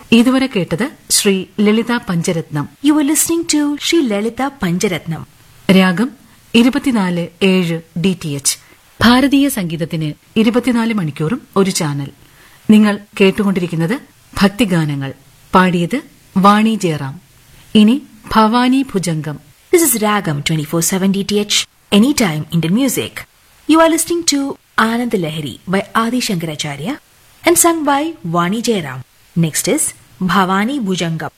ഇതുവരെ കേട്ടത് ശ്രീ ലളിത പഞ്ചരത്നം You were listening to Sri Lalita Panjaratnam. രാഗം ഇരുപത്തിനാല് ഏഴ് ഡി ടി എച്ച് ഭാരതീയ സംഗീതത്തിന് ഇരുപത്തിനാല് മണിക്കൂറും ഒരു ചാനൽ നിങ്ങൾ കേട്ടുകൊണ്ടിരിക്കുന്നത് ഭക്തിഗാനങ്ങൾ പാടിയത് വാണി ജയറാം ഇനി Bhavani ഭുജംഗം This is Ragam 24/7 DTH Anytime Indian Music. You are listening to Anand Lahiri by Adi Shankaracharya and sung by Vani Jairam. Next is Bhavani Bhujangam